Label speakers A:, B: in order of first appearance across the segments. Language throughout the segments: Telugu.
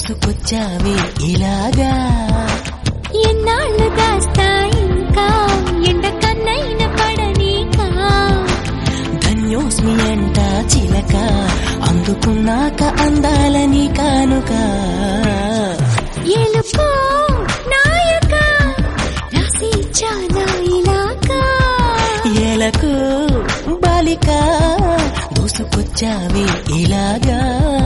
A: దూసుకొచ్చావే ఇలాగా
B: ఎన్నాళ్ళు దాస్తా ఇంకా ఎండ కన్నైన పడనీకా
A: ధన్యోస్మి అంట చిలక అందుకున్నాక అందాలని కానుక
B: ఎలుకో నాయక రాసి చాలా ఇలాగా
A: ఎలకు బాలిక దూసుకొచ్చావే ఇలాగా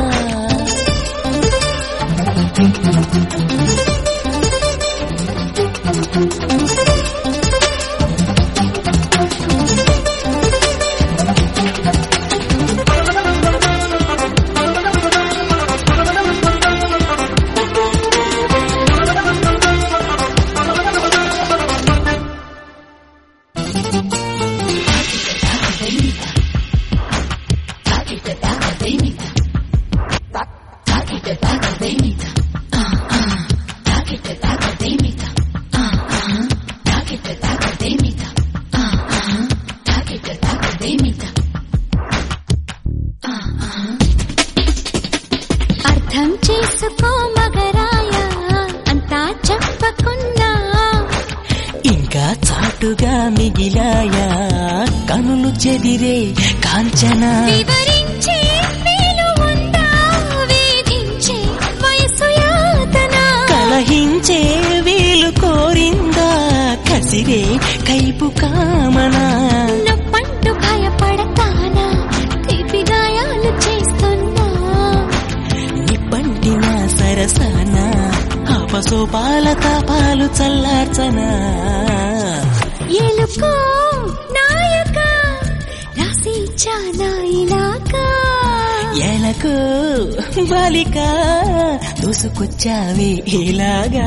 B: అర్థం చేసుకో మగరాయ అంతా చెప్పకున్నా
A: ఇంకా చాటుగా మిగిలాయా కనులు చెదిరే కాంచన
B: వివరించే వీలు ఉందా వేధించే వయసు యాతన
A: కలహించే వీలు కోరిందా కసిరే కైపు కామనా
B: నొప్పంటూ భయపడతానా తీపి గాయాలు చేస్తున్నా
A: నిప్పంటిన సరసన ఆపసోపాల తాపాలు చల్లార్చనా
B: ఎలుకో నాయక రాసి చాలా ఇలాగా
A: ఎలకు బాలిక దూసుకొచ్చావే ఇలాగా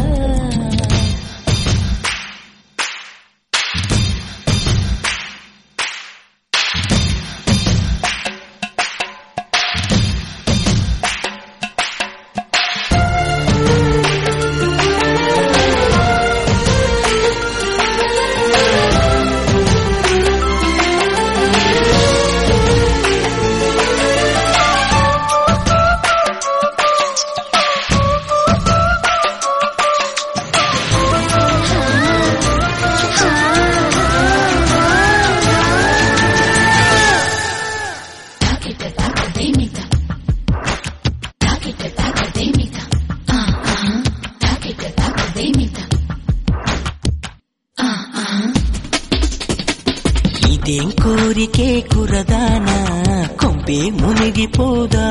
A: ఇదేం కోరికే కురదానా కొంపే మునిగిపోదా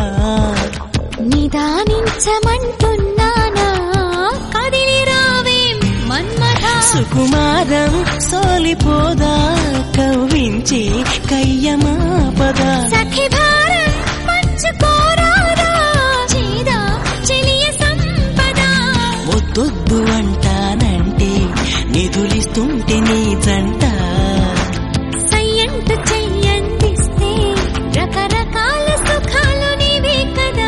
B: నిదానించమంటున్నానా కదిలి రావేం మన్మథ
A: సుకుమారం సోలిపోదా కవ్వించి కయ్యమాపదా
B: సఖి భారం పంచుకోరాదా చేదా చెలియ సంపద
A: వద్దొద్దు అంటానంటే నిధులిస్తుంటే నీ జంట
B: సయ్యంటు చెయ్యందిస్తే రకరకాల సుఖాలు నీవే కదా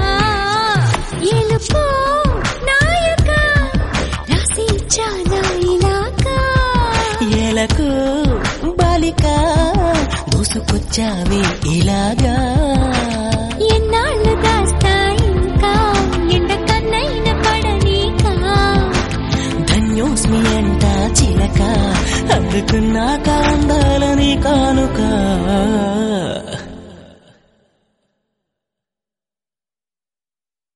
B: ఎలుకో నాయక రాసి చాలా ఇలాగా
A: ఎలకు బాలిక దూసుకొచ్చావే ఇలాగా
B: ఎన్నాళ్ళు దాస్తా ఇంకా ఎండ కన్నైన పడనీకా
A: ధన్యోస్మి అంట చిలక అందుకున్నాక అందాలని కానుక